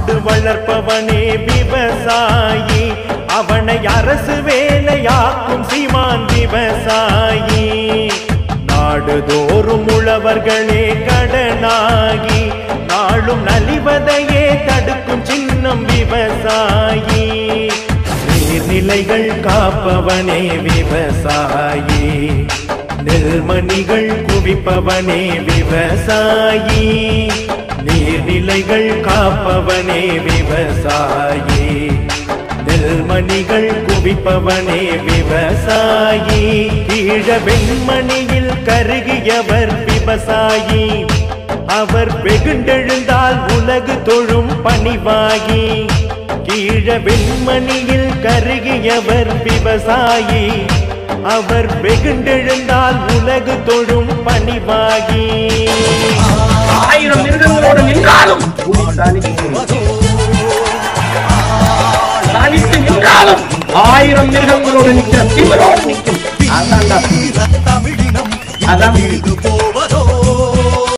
மாடு வளர்ப்பவனே விவசாயி அவனை அரசு வேலையாக்கும் சீமான் விவசாயி நாடுதோறும் உழவர்களே கடனாகி நாளும் நலிவதையே தடுக்கும் சின்னம் விவசாயி நீர்நிலைகள் காப்பவனே விவசாயி நெல்மணிகள் குவிப்பவனே விவசாயி நீர்நிலைகள் காப்பவனே விவசாயி நெல்மணிகள் குவிப்பவனே விவசாயி கீழ வெண்மணியில் கருகியவர் விவசாயி அவர் வெகுண்டெழுந்தால் உலகு தொழும் பணிவாகி கீழ வெண்மணியில் கருகியவர் விவசாயி அவர் வெகுண்டெழுந்தால் உலகு தொழும் பணிவாகி ஆயிரம் மிருகங்களோடு நின்றாலும் புலி தனித்து தனித்து நின்றாலும் ஆயிரம் மிருகங்களோடு நிற்கிற திமிரோடு நிற்கும் அதான்டா புலி. தமிழினம் அதான் இது போல்